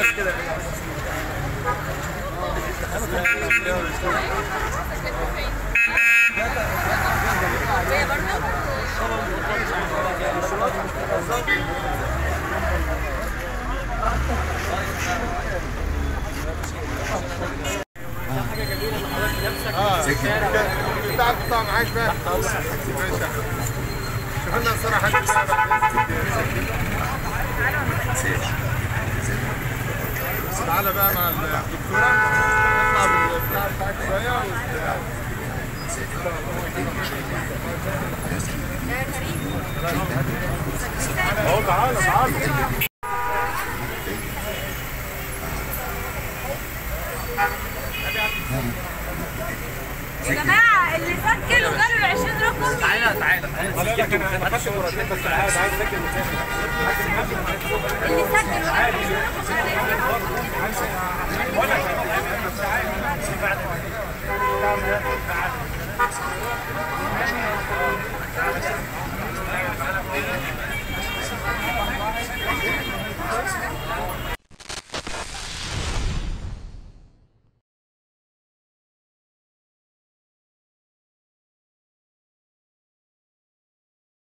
تعال قطع معاش بقى ماشي شوف لنا الصراحه تعالى بقى مع الدكتوره نطلع بالبتاع بتاعك شويه اهو تعالى تعالى يا جماعه اللي سجل وجاله ال 20 رقم تعالى تعالى لكن انا خدت مرتين بس عايز عايز اسجل